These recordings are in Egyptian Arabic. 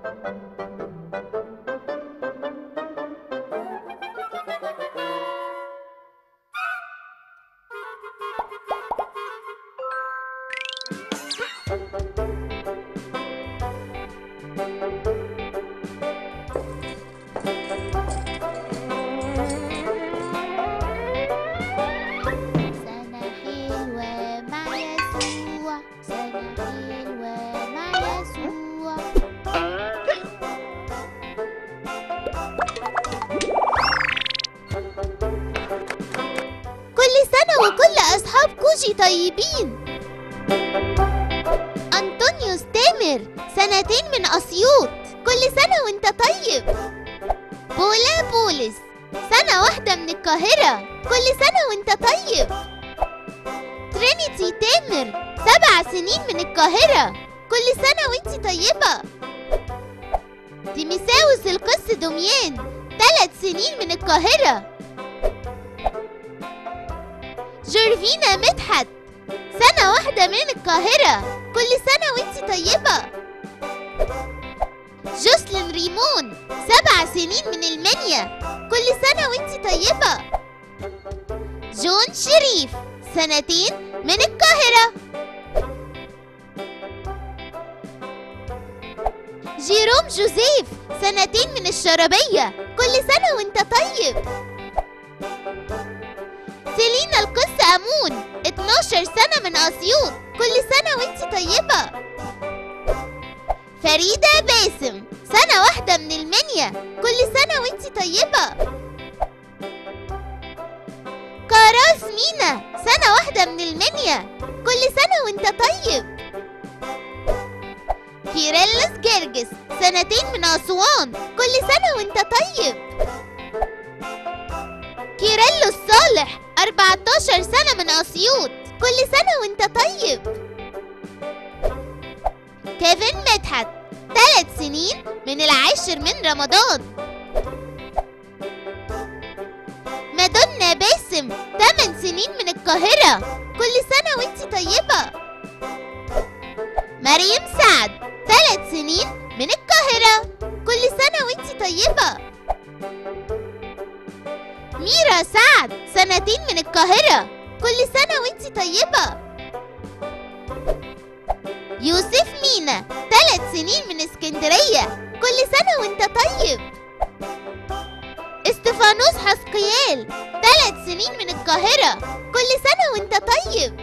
سنة حلوة مع يسوع سنة حلوة مع يسوع كل سنة وكل أصحاب كوجي طيبين أنطونيوس تامر سنتين من أسيوط كل سنة وانت طيب بولا بولس سنة واحدة من القاهرة كل سنة وانت طيب ترينيتي تامر سبع سنين من القاهرة كل سنة وانت طيبة تيميساوس القس دميان ثلاث سنين من القاهرة جورفينا مدحت سنة واحدة من القاهرة كل سنة وانت طيبة جوسلين ريمون سبع سنين من المنيا كل سنة وانت طيبة جون شريف سنتين من القاهرة جيروم جوزيف سنتين من الشربية كل سنة وانت طيب سيلينا القس أمون 12 سنة من أسيوط كل سنة وانت طيبة فريدة باسم سنة واحدة من المنيا كل سنة وانت طيبة كاراس مينا سنة واحدة من المنيا كل سنة وانت طيب كيرلس جرجس سنتين من أسوان كل سنة وانت طيب كيرلس صالح 14 سنة من أسيوط كل سنة وانت طيب كيفن مدحت ثلاث سنين من العاشر من رمضان مادونا باسم 8 سنين من القاهرة كل سنة وانت طيبة مريم سعد ثلاث سنين من القاهرة كل سنة وانت طيبة ميرا سعد سنتين من القاهرة كل سنة وانت طيبة يوسف مينا ثلاث سنين من اسكندرية كل سنة وانت طيب استفانوس حسقيال ثلاث سنين من القاهرة كل سنة وانت طيب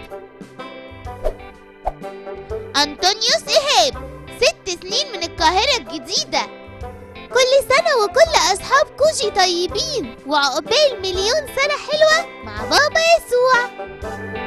أنطونيوس إيهاب ست سنين من القاهرة الجديدة كل سنة وكل أصحاب كوجي طيبين وعقبال مليون سنة حلوة مع بابا يسوع